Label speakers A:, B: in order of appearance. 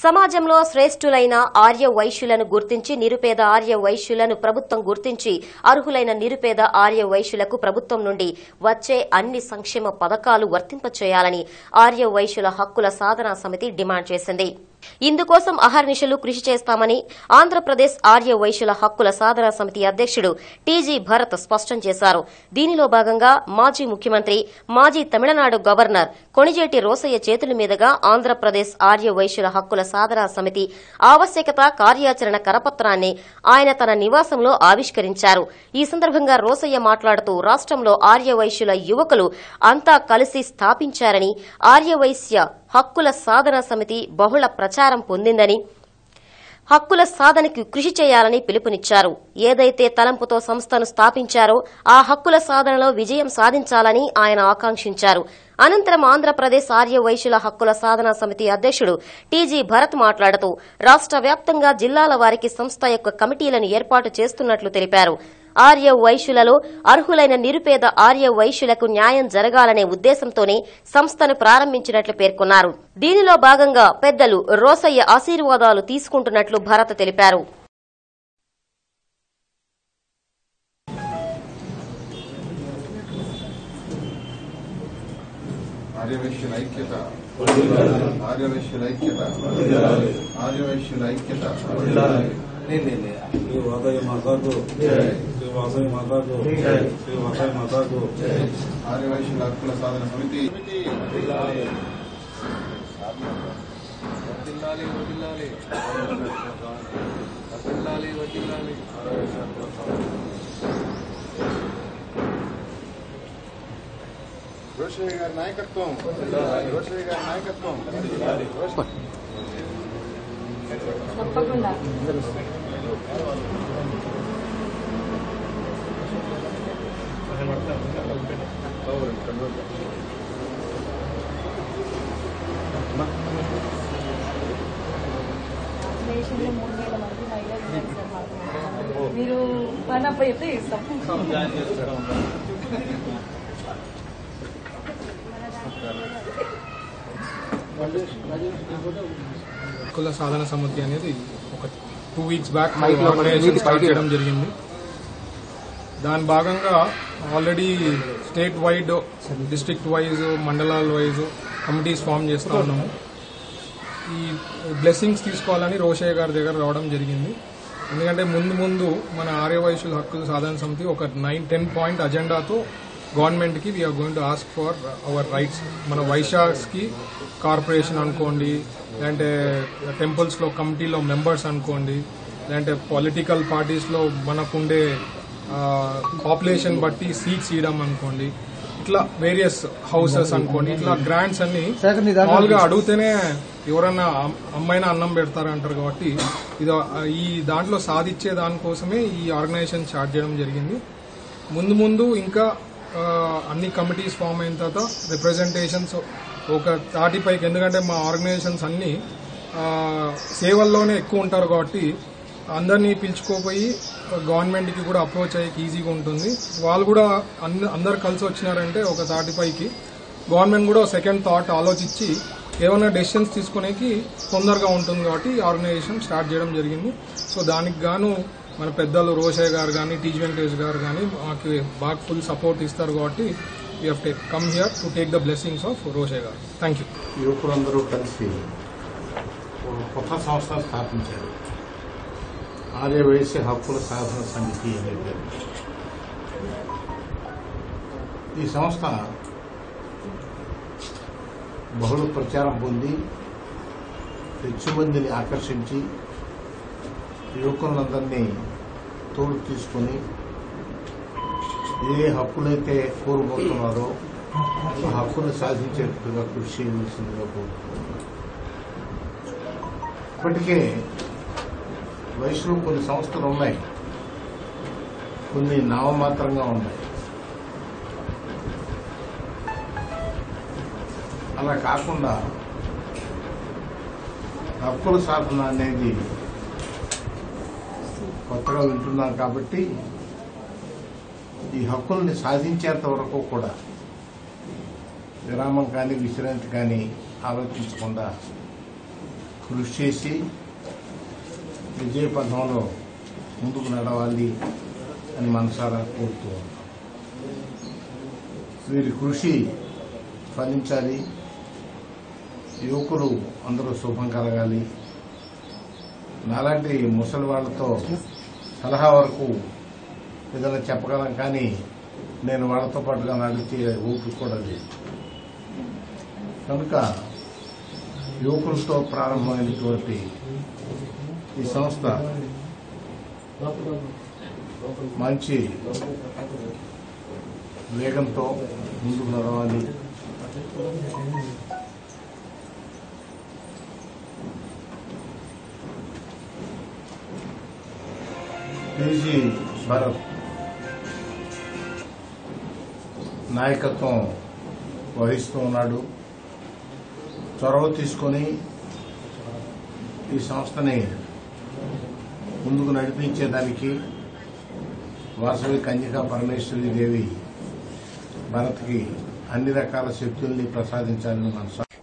A: సమాజంలో శ్రేష్ఠులైన ఆర్య వైశ్యులను గుర్తించి నిరుపేద ఆర్య వైశ్యులను ప్రభుత్వం గుర్తించి అర్హులైన నిరుపేద ఆర్య వైశ్యులకు ప్రభుత్వం నుండి వచ్చే అన్ని సంక్షేమ పథకాలు వర్తింపచేయాలని ఆర్య వైశ్యుల హక్కుల సాధనా సమితి డిమాండ్ చేసింది ఇందుకోసం అహర్నిశలు కృషి చేస్తామని ఆంధ్రప్రదేశ్ ఆర్య వైశ్యుల హక్కుల సాధనా సమితి అధ్యక్షుడు టీజీ భరత్ స్పష్టం చేశారు దీనిలో భాగంగా మాజీ ముఖ్యమంత్రి మాజీ తమిళనాడు గవర్నర్ కొణిజేటి రోసయ్య చేతుల మీదుగా ఆంధ్రప్రదేశ్ ఆర్య వైశ్యుల హక్కుల సాధనా సమితి ఆవశ్యకత కార్యాచరణ కరపత్రాన్ని ఆయన తన నివాసంలో ఆవిష్కరించారు ఈ సందర్భంగా రోసయ్య మాట్లాడుతూ రాష్ట్రంలో ఆర్య వైశ్యుల యువకులు అంతా కలిసి స్థాపించారని ఆర్యవైశ్య హక్కుల సాధన సమితి బహుళ ప్రచారం పొందిందని హక్కుల సాధనకి కృషి చేయాలని పిలుపునిచ్చారు ఏదైతే తలంపుతో సంస్థను స్థాపించారో ఆ హక్కుల సాధనలో విజయం సాధించాలని ఆయన ఆకాంక్షించారు అనంతరం ఆంధ్రప్రదేశ్ ఆర్య వైశ్యుల హక్కుల సాధన సమితి అధ్యక్షుడు టీజీ భరత్ మాట్లాడుతూ రాష్ట్ర వ్యాప్తంగా జిల్లాల వారికి సంస్థ యొక్క కమిటీలను ఏర్పాటు చేస్తున్నట్లు తెలిపారు ఆర్య వైశ్యులలో అర్హులైన నిరుపేద ఆర్య వైశ్యులకు న్యాయం జరగాలనే ఉద్దేశంతోనే సంస్థను ప్రారంభించినట్లు పేర్కొన్నారు దీనిలో భాగంగా పెద్దలు రోసయ్య ఆశీర్వాదాలు తీసుకుంటున్నట్లు భరత్ తెలిపారు
B: ఆర్యవైశ్యుల ఐక్యత ఆర్యవైశ్యుల ఐక్యత ఆర్యవైశ్యుల ఐక్యత
C: श्री वासाई माता को श्री वासाई माता को श्री वासाई माता को
B: ఆర్యవైశ్యుల హక్కుల సాధన సమితి రోషయ్య గారి నాయకత్వం రోషయ్య గారి నాయకత్వం
D: తప్పకుండా దేశంలో మూడు వేల మంది మహిళలు ఉన్నారు సార్ మాకు. మీరు పని అప్పుడు చెప్తే ఇస్తాం
E: హక్కుల సాధన సమితి అనేది ఒక two weeks back organisation start చేయడం జరిగింది దాని భాగంగా already state wide district wise మండలాల వైజ్ కమిటీస్ ఫామ్ చేస్తూ ఉన్నాము ఈ బ్లెస్సింగ్స్ తీసుకోవాలని రోషయ్య గారి దగ్గర రావడం జరిగింది ఎందుకంటే ముందు ముందు మన ఆర్యవైశ్యుల హక్కుల సాధన సమితి ఒక నైన్ టెన్ పాయింట్ అజెండాతో గవర్నమెంట్కి we are going to ask for our rights మన వైశాఖ్స్కి కార్పొరేషన్ అనుకోండి లేదంటే టెంపుల్స్లో కమిటీలో మెంబర్స్ అనుకోండి లేదంటే పొలిటికల్ పార్టీస్లో మనకుండే పాపులేషన్ బట్టి సీట్స్ ఇవ్వడం అనుకోండి ఇట్లా వేరియస్ హౌసెస్ అనుకోండి ఇట్లా గ్రాంట్స్ అన్ని మామూలుగా అడిగితేనే ఎవరన్నా అమ్- అమ్మాయినా అన్నం పెడతారంటారు కాబట్టి ఇది ఈ దాంట్లో సాధించే దానికోసమే ఈ ఆర్గనైజేషన్ స్టార్ట్ చేయడం జరిగింది ముందు ముందు ఇంకా ఆ, అన్ని కమిటీస్ ఫామ్ అయిన తర్వాత రిప్రజెంటేషన్స్ ఒక తాటి పైకి ఎందుకంటే మా ఆర్గనైజేషన్స్ అన్ని ఆ, సేవల్లోనే ఎక్కువ ఉంటారు కాబట్టి అందరినీ పిలుచుకోపోయి గవర్నమెంట్కి కూడా అప్రోచ్ అయ్యేకి ఈజీగా ఉంటుంది వాళ్ళు కూడా అన్ని అందరు కలిసి వచ్చినారంటే ఒక తాటి పైకి గవర్నమెంట్ కూడా సెకండ్ థాట్ ఆలోచించి ఏమైనా డెసిషన్స్ తీసుకునేకి తొందరగా ఉంటుంది కాబట్టి ఈ ఆర్గనైజేషన్ స్టార్ట్ చేయడం జరిగింది సో దానికి గాను మన పెద్దలు రోషయ్య గారు కానీ టీజీ వెంకటేష్ గారు కానీ మాకు బాగా ఫుల్ సపోర్ట్ ఇస్తారు కాబట్టి you have take come here to take the blessings of Rosaiah garu thank you
F: యువకులందరూ కలిసి ఒక కొత్త సంస్థ స్థాపించారు ఆర్యవైశ్య హక్కుల సాధన సమితి అనే పేరు ఈ సంస్థ బహుళ ప్రచారం పొంది ಹೆಚ್ಚು మందిని ఆకర్షించి యువకులందరినీ తోడు తీసుకుని ఏ హక్కులైతే కోరుకుంటున్నారో ఆ హక్కును సాధించేట్టుగా కృషి చేయవలసిందిగా కోరుకుంటున్నాను ఇప్పటికే వయసులో కొన్ని సంస్థలు ఉన్నాయి కొన్ని నామమాత్రంగా ఉన్నాయి అలా కాకుండా హక్కుల సాధన అనేది కొత్తగా వింటున్నాం కాబట్టి ఈ హక్కుల్ని సాధించేంత వరకు కూడా విరామం కానీ విశ్రాంతి కానీ ఆలోచించకుండా కృషి చేసి విజయ పథంలో ముందుకు నడవాలి అని మనసారా కోరుతూ ఉన్నాం. వీరి కృషి ఫలించాలి యువకులు అందరూ శుభం కలగాలి నాలాంటి ముసలి వాళ్ళతో సలహా వరకు ఏదైనా చెప్పగలం కానీ నేను వాళ్ళతో పాటుగా నడిచే ఓపిక కూడా లేదు కనుక యువకులతో ప్రారంభమైనటువంటి ఈ సంస్థ మంచి వేగంతో ముందుకు నడవాలి పీజీ భరత్ నాయకత్వం వహిస్తూ ఉన్నాడు చొరవ తీసుకొని ఈ సంస్థని ముందుకు నడిపించేదానికి వాసవి కన్యకా పరమేశ్వరి దేవి భరత్కి అన్ని రకాల శక్తుల్ని ప్రసాదించాలని మనసు